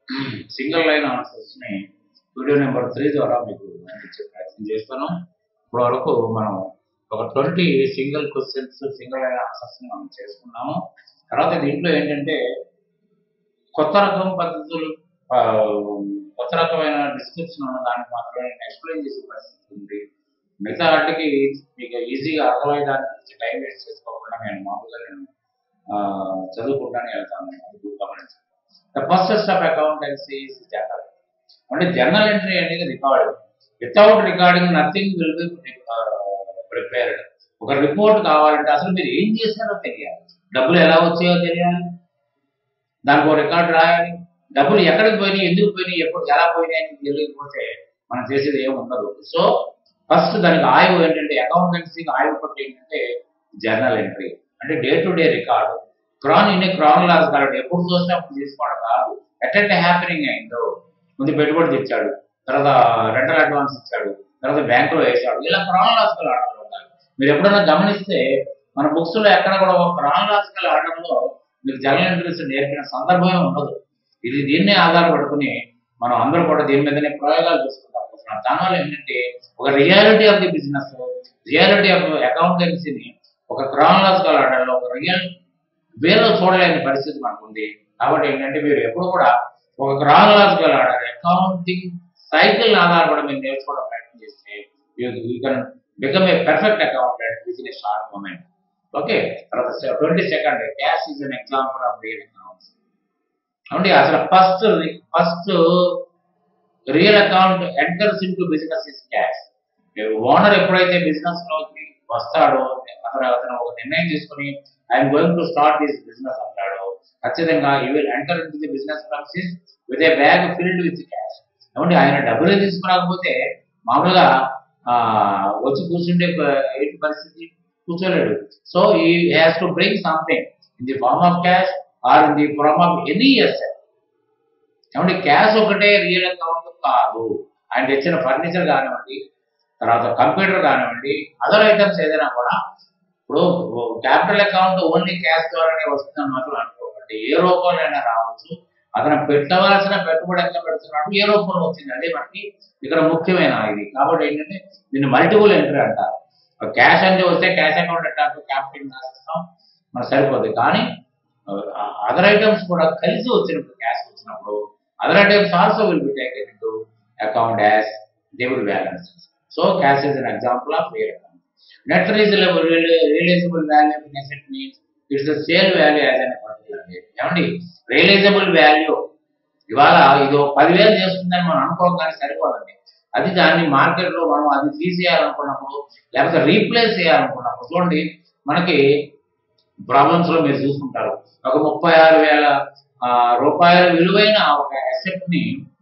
Single line answers ని video number three ద్వారా మీకు అందించే ప్రయత్నం చేస్తాను ఇప్పటి వరకు మనం ఒక twenty single questions single line answers ని మనం చేసుకున్నాము తర్వాత దీంట్లో ఏంటంటే కొత్త రకం పద్ధతులు ఆ, కొత్త రకమైన డిస్క్రిప్షన్ ఉన్న దానికి మాత్రమే నేను ఎక్స్ప్లెయిన్ చేసే పరిస్థితి ఉంది మిగతా వాటికి మీకు ఈజీగా అర్థమయ్యేదానికి టైం వేస్ట్ చేసుకోకుండా నేను మామూలుగా నేను ఆ, చదువుకుంటానే వెళ్తాను అది గమనించండి the first step accountancy general అంటే జర్నల్ ఎంట్రీ అనేది record without recording nothing will be prepared ఒక రిపోర్ట్ కావాలంటే అసలు మీరు ఏం చేశారో తెలియాలి డబ్బులు ఎలా వచ్చాయో తెలియాలి దానికి ఒక రికార్డు రాయాలి డబ్బులు ఎక్కడికి పోయినాయి ఎందుకు పోయినాయి ఎప్పుడు ఎలా పోయినాయి అని తెలియకపోతే మనం చేసేది ఏమి ఉండదు సో ఫస్ట్ దానికి ఆయువు ఏంటంటే అకౌంటెన్సీకి ఆయువు పట్టి ఏంటంటే జర్నల్ ఎంట్రీ అంటే డే టు డే రికార్డు క్రాన్ ఇన్ని క్రాన్ లాస్ కాదు ఎప్పుడు చూస్తే అప్పుడు తీసుకోవడం కాదు ఎట్టంటే హ్యాపీనింగ్ అయిందో ముందు పెట్టుబడి తెచ్చాడు తర్వాత రెంటల్ అడ్వాన్స్ ఇచ్చాడు తర్వాత బ్యాంకులో వేసాడు ఇలా క్రానలాజికల్ ఆర్డర్లో ఉండాలి మీరు ఎప్పుడైనా గమనిస్తే మన బుక్స్ లో ఎక్కడ కూడా ఒక క్రానలాజికల్ ఆర్డర్లో మీకు జర్నల్ ఎంట్రీస్ నేర్పిన సందర్భమే ఉండదు ఇది దీన్నే ఆధారపడుకుని మనం అందరూ కూడా దీని మీదనే ప్రయోగాలు చేసుకుంటాం అనుకుంటున్నాం. దానివల్ల ఏంటంటే ఒక reality of the business reality of అకౌంటెన్సీని ఒక క్రానలాజికల్ ఆర్డర్లో ఒక రియల్ వేలో చూడలేని పరిస్థితి మనకు ఉంది కాబట్టి ఏంటంటే మీరు ఎప్పుడు కూడా ఒక క్రానలాజికల్ ఆర్డర్ అకౌంటింగ్ సైకిల్ ఆధారపడి మీరు నేర్చుకోవడం ప్రయత్నం చేస్తే you can become a perfect accountant within a short moment okay తర్వాత twenty second cash is an example of real accounts అంటే అసలు first first real account enters into business is cash owner ఎప్పుడైతే business లోకి వస్తాడో అతను అతను ఒక నిర్ణయం తీసుకుని I'm going to start this business అంటాడు ఖచ్చితంగా you will enter in the business premises with a bag filled with cash ఏమంటే ఆయన డబ్బులే తీసుకురాకపోతే మామూలుగా ఆ, వచ్చి కూర్చుంటే ప- ఏంటి పరిస్థితి కూర్చోలేడు so he has to bring something in the form of cash or in the form of any asset ఏమంటే క్యాష్ ఒకటే రియల్ అకౌంట్ కాదు ఆయన తెచ్చిన ఫర్నిచర్ కానివ్వండి తర్వాత కంప్యూటర్ కానివ్వండి అదర్ ఐటమ్స్ ఏదైనా కూడా ఇప్పుడు క్యాపిటల్ అకౌంట్ ఓన్లీ క్యాష్ ద్వారానే వస్తుందని మాత్రం అనుకోకండి ఏ రూపంలోనైనా రావచ్చు అతను పెట్టవలసిన పెట్టుబడి ఎంత పెడుతున్నాడు ఏ రూపంలో వచ్చింది అదే మనకి ఇక్కడ ముఖ్యమైన ఇది కాబట్టి ఏంటంటే దీన్ని మల్టిపుల్ ఎంట్రీ అంటారు క్యాష్ అంటే వస్తే క్యాష్ అకౌంట్ అంటారు క్యాపిటల్ రాసిస్తాం మనకు సరిపోతుంది కానీ అదర్ ఐటమ్స్ కూడా కలిసి వచ్చినప్పుడు క్యాష్ వచ్చినప్పుడు other items also will be taken into account as they will balance so cash is an example of real account net reasonable realisable value of asset means it's the sale value as on particular ఏమండి realisable value ఇవాళ ఇది ఒక పదివేలు చేస్తుందని మనం అనుకోగానే సరిపోదండి అది దాన్ని మార్కెట్ లో మనం అది తీసేయాలనుకున్నప్పుడు లేకపోతే రీప్లేస్ చేయాలనుకున్నప్పుడు చూడండి మనకి ప్రాబ్లమ్స్ లో మీరు చూసుకుంటారు ఒక ముప్పై ఆరు వేల ఆ, రూపాయల విలువైన ఒక అసెట్ ని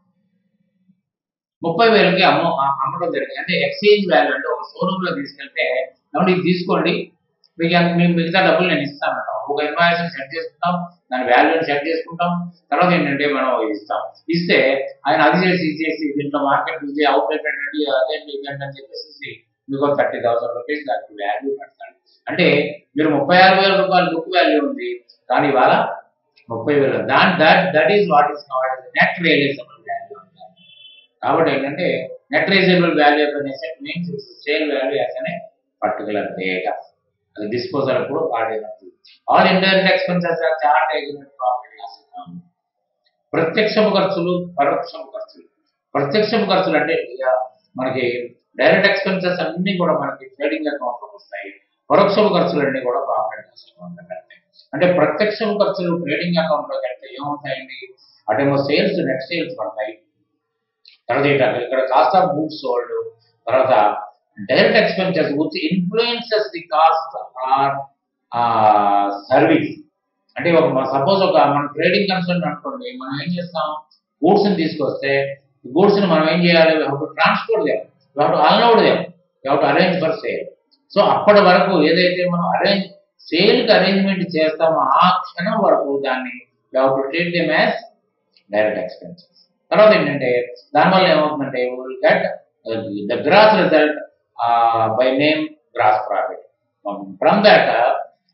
ముప్పై వేలకి అమ్మ ఆ- అమ్మడం జరిగింది అంటే ఎక్స్చేంజ్ వాల్యూ అంటే ఒక షోరూమ్ లో తీసుకెళ్తే ఏమంటే ఇది తీసుకోండి మీకు ఎంత- మీ మిగతా డబ్బులు నేను ఇస్తాను ఒక ఇన్వాయిస్ సెట్ చేసుకుంటాం దాని వాల్యూని సెట్ చేసుకుంటాం తర్వాత ఏంటంటే మనం ఇది ఇస్తాం ఇస్తే ఆయన అది చేసి ఇది చేసి దీంట్లో మార్కెట్ ఇది అవుట్లెట్ ఏంటంటే అదేంటి ఇదేంటి అని చెప్పేసి మీకు థర్టీ థౌసండ్ రూపీస్ దానికి వాల్యూ పెడతాడు అంటే మీరు ముప్పై ఆరు వేల రూపాయలు బుక్ వాల్యూ ఉంది కానీ ఇవాళ ముప్పై వేలు దాని that that is what is called net realisable value అంటారు కాబట్టి ఏంటంటే net reasonable value of asset means sale value as అనే పర్టికులర్ డేటా అది డిస్పోజల్ అప్పుడు వాడినప్పుడు all indirect expenses are charged profit loss account ప్రత్యక్షపు ఖర్చులు పరోక్షపు ఖర్చులు ప్రత్యక్షపు ఖర్చులు అంటే ఇక మనకి డైరెక్ట్ ఎక్స్పెన్సెస్ అన్ని కూడా మనకి ట్రేడింగ్ అకౌంట్ లో వస్తాయి పరోక్షపు ఖర్చులు అన్ని కూడా ప్రాఫిట్ లాస్ అకౌంట్ లో వెళ్తాయి అంటే ప్రత్యక్షపు ఖర్చులు ట్రేడింగ్ అకౌంట్ లోకి వెళ్తే ఏమవుతాయండి అటేమో సేల్స్ నెట్ సేల్స్ పడతాయి తర్వాత ఏంటంటే ఇక్కడ కాస్ట్ ఆఫ్ గూడ్స్ సోల్డ్ తర్వాత direct expenses which influences the cost or service అంటే ఒక సపోజ్ ఒక మన ట్రేడింగ్ కన్సర్న్ అనుకోండి మనం ఏం చేస్తాం గూడ్స్ ని తీసుకొస్తే గూడ్స్ ని మనం ఏం చేయాలి ట్రాన్స్పోర్ట్ చేయాలి టు అన్లోడ్ చేయాలి to arrange for sale so అప్పటి వరకు ఏదైతే మనం అరేంజ్ సేల్ కి అరేంజ్మెంట్ చేస్తామో ఆ క్షణం వరకు దాన్ని to treat them as direct expenses తర్వాత ఏంటంటే దానివల్ల ఏమవుతుందంటే will get the gross result by name gross profit from that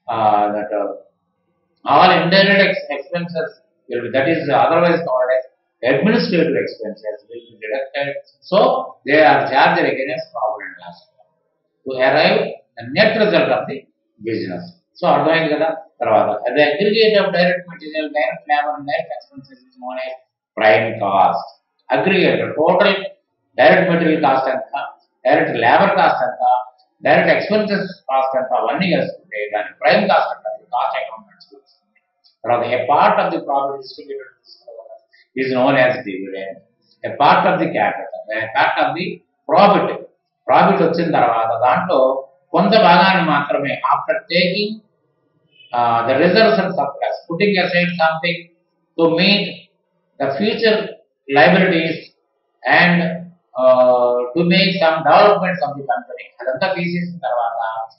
that all indirect expenses will be that is otherwise called as administrative expenses will be deducted. So they are charged against profit and loss to arrive the net result of the business. So అర్థమైంది కదా తర్వాత the aggregate of direct material, direct labor, and direct expenses is known as prime cost. Aggregate total direct material cost ఎంత direct labour cost ఎంత direct expenses cost ఎంత అవన్నీ కలుసుకుంటే దాని prime cost అంటారు కాస్ట్ అకౌంట్ తర్వాత a part of the profit distributed is known as dividend a part of the capital a part of the profit profit వచ్చిన తర్వాత దాంట్లో కొంత భాగాన్ని మాత్రమే after taking the reserves and surplus putting aside something to meet the future liabilities and to make some developments of the company అదంతా తీసేసిన తర్వాత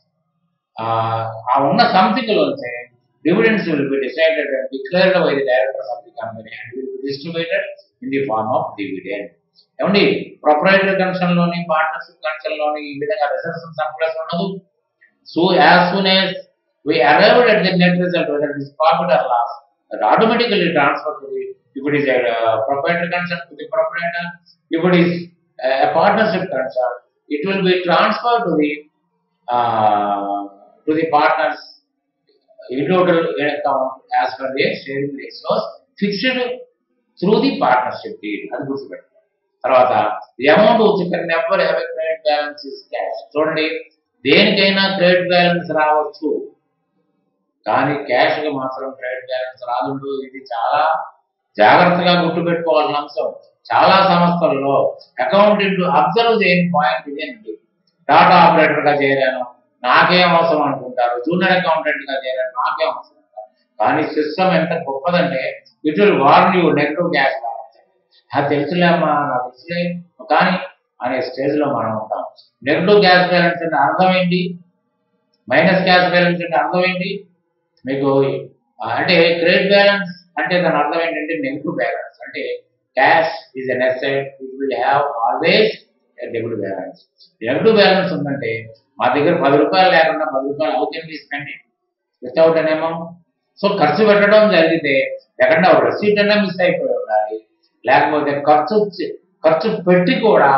ఆ ఉన్న సంథింగ్ లోంచి dividends will be decided and declared by the directors of the company and will be distributed in the form of dividend. ఏమండి proprietary concern లోని partnership concern లోని ఈ విధంగా రిజర్వ్స్ సర్ప్లస్ ఉండదు so as soon as we arrived at the net result whether it is profit or loss that automatically transfer to the if it is a uh, proprietor concern to the proprietor if it is uh, a partnership concern it will be transferred to the uh, to the partners individual account as per their sharing ratios fixed through the partnership deed అది గుర్తుపెట్టుకోండి తర్వాత the amount వచ్చి never have credit balance is cash చూడండి దేనికైనా credit balance రావచ్చు కానీ cash కి మాత్రం క్రెడిట్ బ్యాలెన్స్ రాదు ఇది చాలా జాగ్రత్తగా గుర్తుపెట్టుకోవాల్సిన అంశం చాలా సంస్థల్లో అకౌంటెంట్ అబ్జర్వ్ చేయని పాయింట్ ఇదేంటి డాటా ఆపరేటర్ గా చేరాను నాకేం అవసరం అనుకుంటారు జూనియర్ అకౌంటెంట్ గా చేరాను నాకేం అవసరం అంటారు. కానీ సిస్టమ్ ఎంత గొప్పదంటే it will warn you negative cash అది తెలుసులేమ్మా నాకు తెలుసులే కానీ అనే స్టేజ్ లో మనం ఉంటాం నెగిటివ్ గ్యాస్ బ్యాలెన్స్ అంటే అర్థం ఏంటి మైనస్ గ్యాస్ బ్యాలెన్స్ అంటే అర్థం ఏంటి మీకు ఆ, అంటే క్రెడిట్ బ్యాలెన్స్ అంటే దాని అర్థం ఏంటంటే నెగిటివ్ బ్యాలెన్స్ అంటే cash is an asset it will have always debit balance negative balance ఉందంటే మా దగ్గర పది రూపాయలు లేకుండా పది రూపాయలు అవుతుంది తీసుకోండి వితౌట్ అన్ అమౌంట్ సో ఖర్చు పెట్టడం జరిగితే ఎక్కడ రసీట్ అన్నా మిస్ అయిపోయి ఉండాలి లేకపోతే ఖర్చు చే- ఖర్చు పెట్టి కూడా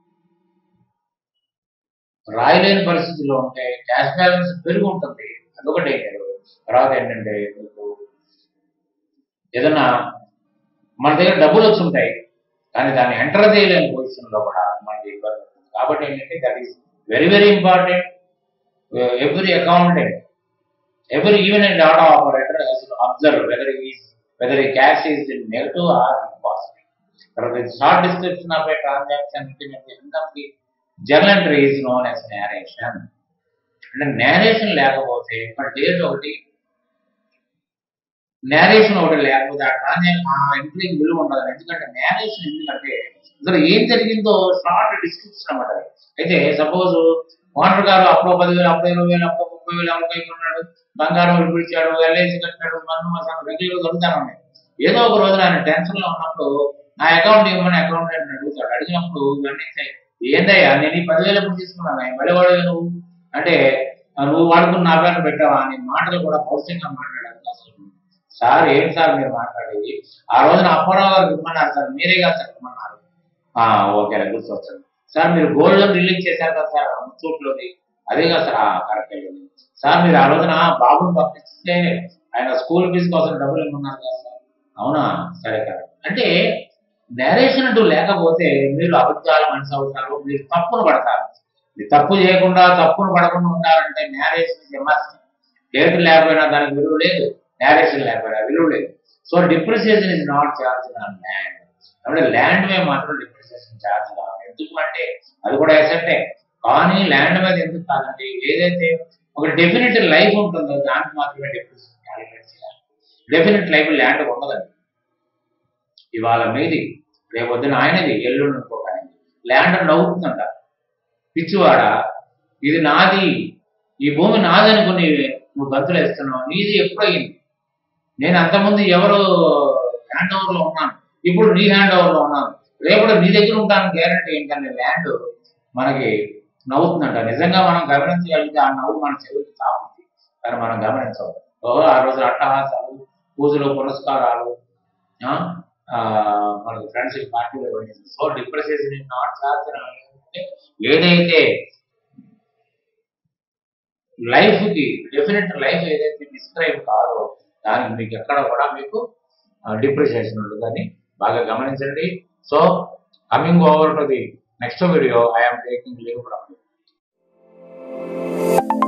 రాయలేని పరిస్థితిలో ఉంటే క్యాష్ బ్యాలెన్స్ పెరిగి ఉంటుంది అదొకటి తర్వాత ఏంటంటే మీకు ఏదన్నా మన దగ్గర డబ్బులు వచ్చి ఉంటాయి కానీ దాన్ని ఎంటర్ చేయలేని పొజిషన్ లో కూడా మనకి ఇబ్బంది ఉంటుంది కాబట్టి ఏంటంటే that is very very important every accountant every even a data operator has to observe whether he is whether a cash is in negative or in positive. But the short description of a transaction written at the end of the journal entry is known as narration. అంటే narration లేకపోతే మన date ఒకటి narration ఒకటి లేకపోతే ఆ transaction ఆ ఎంట్రీకి విలువ ఉండదు ఎందుకంటే నేరేషన్ ఎందుకంటే అసలు ఏం జరిగిందో షార్ట్ డిస్క్రిప్షన్ అన్నమాట అది. అయితే సపోజ్ ఓనర్ గారు అప్పుడో పదివేలు అప్పుడో ఇరవై వేలు అప్పుడో ముప్పై వేలు అప్పుడో కొన్నాడు బంగారం విడిపించాడు ఎల్ఐసి కట్టాడు మన్ను మసాను రెగ్యులర్ దొరుకుతాను ఉన్నాయి ఏదో ఒక రోజు ఆయన టెన్షన్ లో ఉన్నప్పుడు నా అకౌంట్ ఇవ్వమని అకౌంట్ అడుగుతాడు అడిగినప్పుడు వెంటనే ఏందయ్యా నేను ఈ పదివేలు ఎప్పుడు తీసుకున్నాను వెళ్ళవాడు నువ్వు అంటే "ఆ, నువ్వు వాడుకున్న నా పేరు పెట్టావా అని మాటలు కూడా పౌష్యంగా మాట్లాడారు అసలు సార్ ఏంటి సార్ మీరు మాట్లాడేది ఆ రోజున అప్పారావు గారు ఇమ్మన్నారు సార్ మీరే కదా చెప్పమన్నారు "ఆ, ఓకే గుర్తొచ్చాను సార్ మీరు గోల్డ్ లోన్ రిలీజ్ చేశారు కదా సార్ ముచ్చూట్లోది అదే కదా సార్ కరెక్ట్ సార్ మీరు ఆ రోజున బాబుని పంపిస్తే ఆయన స్కూల్ ఫీజు కోసం డబ్బులు ఇమ్మన్నారు కదా సార్ అవునా సరే కదా అంటే నేరేషన్ అంటూ లేకపోతే మీరు అబద్ధాలు మనిషి అవుతారు మీరు తప్పును పడతారు మీరు తప్పు చేయకుండా తప్పును పడకుండా ఉండాలంటే నేరేషన్ మస్ట్ డేట్ లేకపోయినా దానికి విలువ లేదు నేరేషన్ లేకపోయినా విలువ లేదు so depreciation is not charge on land కాబట్టి ల్యాండ్ మీద మాత్రం డిప్రిసియేషన్ ఛార్జ్ కాదు ఎందుకు అంటే అది కూడా ఎసెట్టే కానీ ల్యాండ్ మీద ఎందుకు కాదంటే ఏదైతే ఒక డెఫినెట్ లైఫ్ ఉంటుందో దానికి మాత్రమే డిప్రిసియేషన్ క్యాలిక్యులేట్ చేయాలి డెఫినెట్ లైఫ్ ల్యాండ్ ఉండదండి ఇవాళ మీది రేపు పొద్దున ఆయనది ఎల్లుండి ఇంకొక ఆయనది ల్యాండ్ నవ్వుతుందంట పిచ్చివాడ ఇది నాది ఈ భూమి నాది అనుకుని నువ్వు గంతులు వేస్తున్నావు నీది ఎప్పుడు అయింది నేను అంతకుముందు ఎవరు హ్యాండ్ ఓవర్ లో ఉన్నాను ఇప్పుడు నీ హ్యాండ్ ఓవర్ లో ఉన్నాను రేపు నీ దగ్గర ఉంటాను గ్యారంటీ ఏంటంటే ల్యాండ్ మనకి నవ్వుతుందంట నిజంగా మనం గమనించగలిగితే ఆ నవ్వు మన చెవికి తాగుతుంది కానీ మనం గమనించవు ఓహో ఆ రోజు అట్టహాసాలు పూజలు పురస్కారాలు ఆ, ఆ, మనకు friendship party so depreciation is not సాధన ఏదైతే లైఫ్ కి డెఫినెట్ లైఫ్ ఏదైతే డిస్క్రైబ్ కాదో దానికి మీకు ఎక్కడ కూడా మీకు డిప్రిసియేషన్ ఉండదని బాగా గమనించండి so coming over to the next video I'm taking leave from